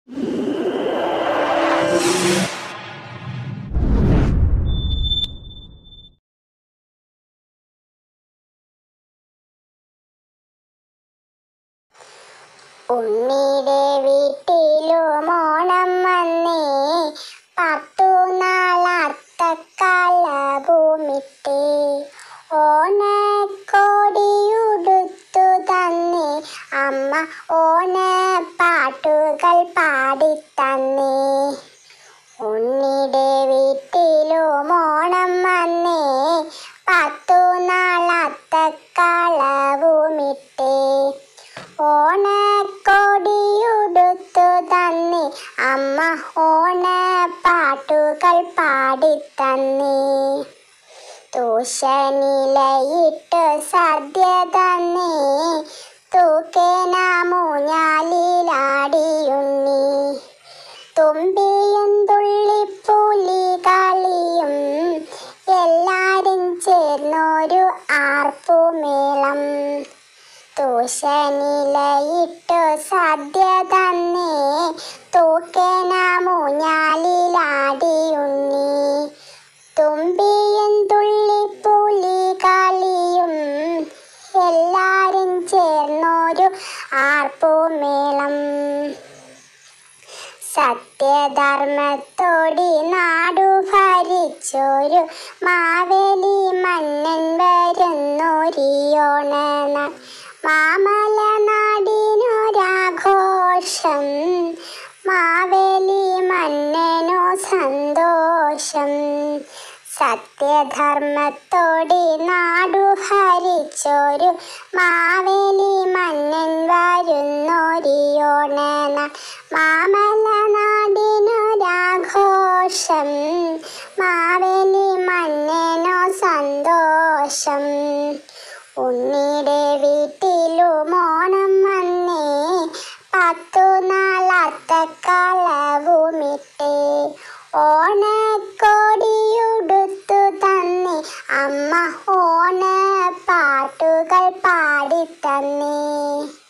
ഉണ്ണിയുടെ വീട്ടിലും ഓണം വന്നേ പത്തു നാളത്തക്കളവുമിട്ടേ ഓണക്കോടിയുടുത്തു തന്നേ അമ്മ ഓണ പാട്ടുകൾ പാടിത്തന്നേ ഉണ്ണിയുടെ വീട്ടിലും ഓണം വന്നേ പത്തു നാളത്തക്കളവുമിട്ടേ ഓണക്കോടിയുടുത്തു തന്നി അമ്മ ഓണ പാട്ടുകൾ പാടിത്തന്നി തൂശനിലയിട്ട് സദ്യ തന്നി തൂക്കേന മൂഞ്ഞാലിലാടിയുണ്ണി തുമ്പിയും തുള്ളിപ്പുലി കളിയും എല്ലാരും ചേർന്നൊരു ആർപ്പുമേളം തൂശനിലയിട്ടു സദ്യ തന്നേ തൂക്കേന മൂഞ്ഞാലിലാടിയുണ്ണി തുമ്പിയും തുള്ളിപ്പുലി കളിയും എല്ലാരും ചേർന്നൊരു ആർപ്പുമേളം സത്യധർമ്മത്തോടി നാടു ഭരിച്ചൊരു മാവേലി മന്നൻ വരുന്നൊരിയോണന മാമല നാടിനൊരാഘോഷം മാവേലി മന്നനോ സന്തോഷം സത്യധർമ്മത്തോടി നാടു ഭരിച്ചൊരു മാവേലി മന്നൻ വരുന്നൊരിയോണന മാമല നാടിനൊരാഘോഷം മാവേലി മന്നനോ സന്തോഷം ഉണ്ണിയുടെ വീട്ടിലും ഓണം വന്നേ പത്തു നാളത്തക്കളവുമിട്ടേ ഓണക്കോടിയുടുത്തു തന്നി അമ്മ ഓണ പാട്ടുകൾ പാടിത്തന്നേ